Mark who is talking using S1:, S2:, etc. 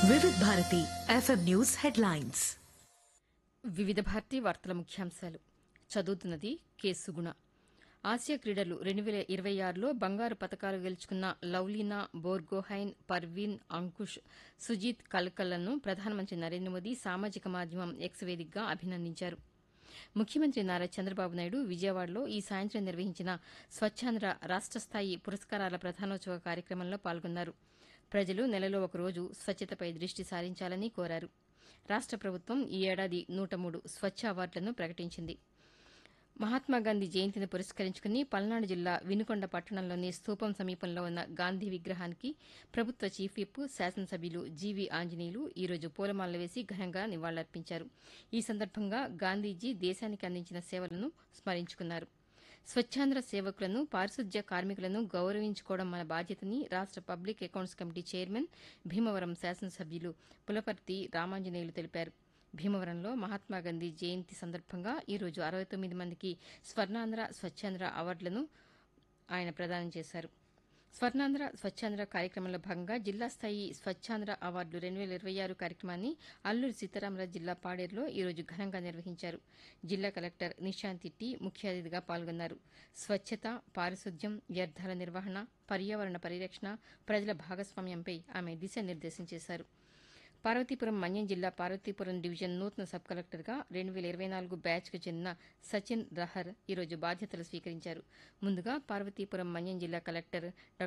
S1: వివిధ Bharati FM news headlines
S2: వివిధ భారతీ వార్తల ముఖ్యాంశాలు చదువుతున్నది కె సుగుణ ఆసియా క్రీడలు రెండు వేల ఇరవై ఆరులో బంగారు పతకాలు గెలుచుకున్న లవ్లీనా బోర్గోహైన్ పర్వీన్ అంకుష్ సుజీత్ కల్కల్లను ప్రధానమంత్రి నరేంద్ర మోదీ సామాజిక మాధ్యమం ఎక్స్ వేదికగా అభినందించారు ముఖ్యమంత్రి నారా చంద్రబాబు నాయుడు విజయవాడలో ఈ సాయంత్రం నిర్వహించిన స్వచ్ఛాంధ్ర రాష్ట స్థాయి పురస్కారాల ప్రధానోత్సవ కార్యక్రమంలో పాల్గొన్నారు ప్రజలు నెలలో ఒకరోజు స్వచ్ఛతపై దృష్టి సారించాలని కోరారు రాష్ట ప్రభుత్వం ఈ ఏడాది నూట మూడు స్వచ్ఛ అవార్డులను ప్రకటించింది మహాత్మాగాంధీ జయంతిని పురస్కరించుకుని పల్నాడు జిల్లా వినుకొండ పట్టణంలోని స్తూపం సమీపంలో ఉన్న గాంధీ విగ్రహానికి ప్రభుత్వ చీఫ్ విప్ శాసనసభ్యులు జీవీ ఆంజనేయులు ఈరోజు పూలమాలలు వేసి ఘనంగా నివాళులర్పించారు ఈ సందర్భంగా గాంధీజీ దేశానికి అందించిన సేవలను స్మరించుకున్నారు స్వచ్ఛాంధ్ర సేవకులను పారిశుద్ధ్య కార్మికులను గౌరవించుకోవడం మన బాధ్యతని రాష్ట public accounts committee chairman Bhimavaram శాసనసభ్యులు పులపర్తి రామాంజనేయులు తెలిపారు భీమవరంలో మహాత్మాగాంధీ జయంతి సందర్భంగా ఈరోజు అరవై తొమ్మిది మందికి స్వర్ణాంధ్ర స్వచ్ఛాంధ్ర అవార్డులను ఆయన ప్రదానం చేశారు స్వర్ణాంధ్ర స్వచ్ఛాంధ్ర కార్యక్రమంలో భాగంగా జిల్లా స్థాయి స్వచ్ఛాంధ్ర అవార్డులు రెండు వేల ఇరవై ఆరు కార్యక్రమాన్ని అల్లూరి సీతారామరాజు జిల్లా పాడేరులో ఈరోజు ఘనంగా నిర్వహించారు జిల్లా కలెక్టర్ నిశాంతి టి ముఖ్య అతిథిగా పాల్గొన్నారు స్వచ్ఛత పారిశుద్ధ్యం వ్యర్థాల నిర్వహణ పర్యావరణ పరిరక్షణ ప్రజల భాగస్వామ్యంపై ఆమె దిశానిర్దేశం చేశారు పార్వతీపురం మన్యం జిల్లా పార్వతీపురం డివిజన్ నూతన సబ్ కలెక్టర్గా రెండు వేల ఇరవై నాలుగు బ్యాచ్కు చెందిన సచిన్ రహర్ ఈరోజు బాధ్యతలు స్వీకరించారు ముందుగా పార్వతీపురం మన్యం జిల్లా కలెక్టర్ డా